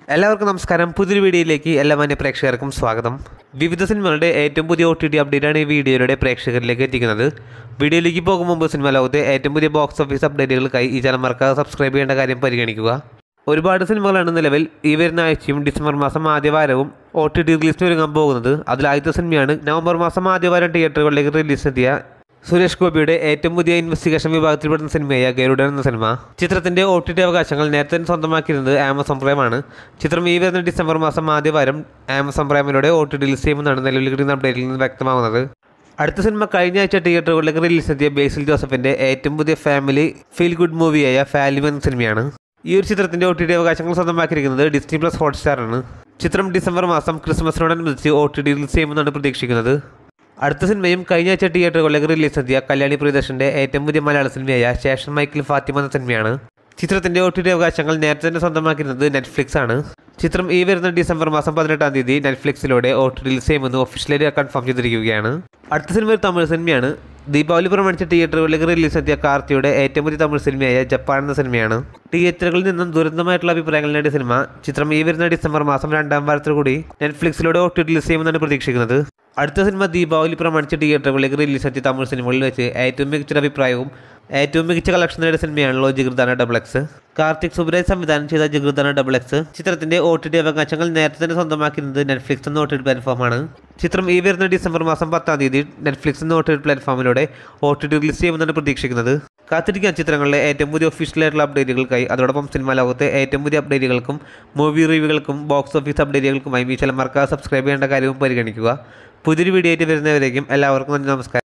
എല്ലാവർക്കും നമസ്കാരം പുതിയൊരു വീഡിയോയിലേക്ക് എല്ലാ മാന്യ പ്രേക്ഷകർക്കും സ്വാഗതം വിവിധ സിനിമകളുടെ ഏറ്റവും പുതിയ ഒ ടി ടി അപ്ഡേറ്റാണ് ഈ വീഡിയോയിലൂടെ പ്രേക്ഷകരിലേക്ക് എത്തിക്കുന്നത് വീഡിയോയിലേക്ക് പോകും മുമ്പ് സിനിമ ലോകത്തെ ഏറ്റവും പുതിയ ബോക്സ് ഓഫീസ് അപ്ഡേറ്റുകൾക്കായി ഈ ചാനൽ മറക്കാതെ സബ്സ്ക്രൈബ് ചെയ്യേണ്ട കാര്യം പരിഗണിക്കുക ഒരുപാട് സിനിമകളാണ് നിലവിൽ ഈ വരുന്ന ആഴ്ചയും ഡിസംബർ മാസം ആദ്യവാരവും ഒ ടി ടി റിലീസിന് ഒരുങ്ങാൻ പോകുന്നത് അതിൽ ആദ്യത്തെ സിനിമയാണ് നവംബർ മാസം ആദ്യവാരം തിയേറ്ററുകളിലേക്ക് റിലീസിനെത്തിയ സുരേഷ് ഗോപിയുടെ ഏറ്റവും പുതിയ ഇൻവെസ്റ്റിഗേഷൻ വിഭാഗത്തിൽപ്പെടുന്ന സിനിമയായ ഗരുഡൻ എന്ന സിനിമ ചിത്രത്തിന്റെ ഒ ടി ടി അവകാശങ്ങൾ നേരത്തെ തന്നെ സ്വന്തമാക്കിയിരുന്നത് ആമസോൺ പ്രൈമാണ് ചിത്രം ഈ വരുന്ന ഡിസംബർ മാസം ആദ്യവാരം ആമസോൺ പ്രൈമിലൂടെ ഒ ടി ടി റിലീസ് ചെയ്യുമെന്നാണ് നിലവിൽ കിട്ടുന്ന അപ്ഡേറ്റിൽ നിന്ന് വ്യക്തമാകുന്നത് അടുത്ത സിനിമ കഴിഞ്ഞ ആഴ്ച തിയേറ്ററുകളിലേക്ക് റിലീസിനെത്തിയ ബേസിൽ ജോസഫിന്റെ ഏറ്റവും പുതിയ ഫാമിലി ഫീൽ ഗുഡ് മൂവിയായ ഫാലിം എന്ന സിനിമയാണ് ഈ ഒരു ചിത്രത്തിന്റെ ഒ ടി ടി അവകാശങ്ങൾ സ്വന്തമാക്കിയിരിക്കുന്നത് ഡിസ്നി പ്ലസ് ഹോട്ട്സ്റ്റാറാണ് ചിത്രം ഡിസംബർ മാസം ക്രിസ്മസിനോടനുബന്ധിച്ച് ഒ ടി ടി റിലീസ് ചെയ്യുമെന്നാണ് പ്രതീക്ഷിക്കുന്നത് അടുത്ത സിനിമയും കഴിഞ്ഞ ആഴ്ച തിയേറ്ററുകളിലേക്ക് റിലീസ് എത്തിയ കല്യാണി പ്രിയദർശന്റെ ഏറ്റവും പുതിയ മലയാള സിനിമയായ ശേഷൻ മൈക്കിൾ ഫാത്തിമ എന്ന സിനിമയാണ് ചിത്രത്തിന്റെ ഒ ടി ടി അവകാശങ്ങൾ നേരത്തെ തന്നെ സ്വന്തമാക്കുന്നത് നെറ്റ്ഫ്ലിക്സ് ആണ് ചിത്രം ഈ വരുന്ന ഡിസംബർ മാസം പതിനെട്ടാം തീയതി നെറ്റ്ഫ്ലിക്സിലൂടെ ഒ ടി റിലീസ് ചെയ്യുമെന്ന് ഒഫീഷ്യലി കൺഫേം ചെയ്തിരിക്കുകയാണ് അടുത്ത സിനിമ ഒരു തമിഴ് സിനിമയാണ് ദീപാവലി പ്രമാണിച്ച് തിയേറ്ററുകളിലേക്ക് റിലീസ് എത്തിയ കാർത്തിയുടെ ഏറ്റവും പുതിയ തമിഴ് സിനിമയായ ജപ്പാൻ എന്ന സിനിമയാണ് തിയേറ്ററുകളിൽ നിന്നും ദുരന്തമായിട്ടുള്ള അഭിപ്രായങ്ങൾ നേടിയ സിനിമ ചിത്രം ഈ വരുന്ന ഡിസംബർ മാസം രണ്ടാം വാരത്തിൽ കൂടി നെറ്റ്ഫ്ലിക്സിലൂടെ ഒ ടി റിലീസ് ചെയ്യുമെന്നാണ് പ്രതീക്ഷിക്കുന്നത് അടുത്ത സിനിമ ദീപാവലി പ്രമാണിച്ച് തിയേറ്ററുകളിലേക്ക് റിലീസ് എത്തിയ തമിഴ് സിനിമകളിൽ വെച്ച് ഏറ്റവും മികച്ച അഭിപ്രായവും ഏറ്റവും മികച്ച കളക്ഷൻ നേടിയ സിനിമയാണല്ലോ ജിഗൃദാന ഡബിൾ എക്സ് കാർത്തിക് സുബ്രാജ് സംവിധാനം ചെയ്ത ജിഗൃദാന ഡബിൾ എക്സ് ചിത്രത്തിന്റെ ഒ ടി ടി അവകാശങ്ങൾ നേരത്തെ തന്നെ സ്വന്തമാക്കുന്നത് നെറ്റ്ഫ്ലിക്സ് എന്ന ഒ ടി ടി പ്ലാറ്റ്ഫോമാണ് ചിത്രം ഈ വരുന്ന ഡിസംബർ മാസം പത്താം തീയതി നെറ്റ്ഫ്ലിക്സ് എന്ന ഒ ടി ടി പ്ലാറ്റ്ഫോമിലൂടെ ഒ ടി ടി റിലീസ് ചെയ്യുമെന്നാണ് പ്രതീക്ഷിക്കുന്നത് കാത്തിരിക്കാൻ ചിത്രങ്ങളിലെ ഏറ്റവും പുതിയ ഒഫീഷ്യലായിട്ടുള്ള അപ്ഡേറ്റുകൾക്കായി അതോടൊപ്പം സിനിമാ ലോകത്തെ ഏറ്റവും പുതിയ അപ്ഡേറ്റുകൾക്കും മൂവി റിവ്യൂകൾക്കും ബോക്സ് ഓഫീസ് അപ്ഡേറ്റുകൾക്കുമായി ഈ ചാനൽ മറക്കാതെ സബ്സ്ക്രൈബ് ചെയ്യേണ്ട കാര്യവും പരിഗണിക്കുക പുതിയൊരു വീഡിയോ ആയിട്ട് വരുന്നവരേക്കും എല്ലാവർക്കും നന്ദി നമസ്കാരം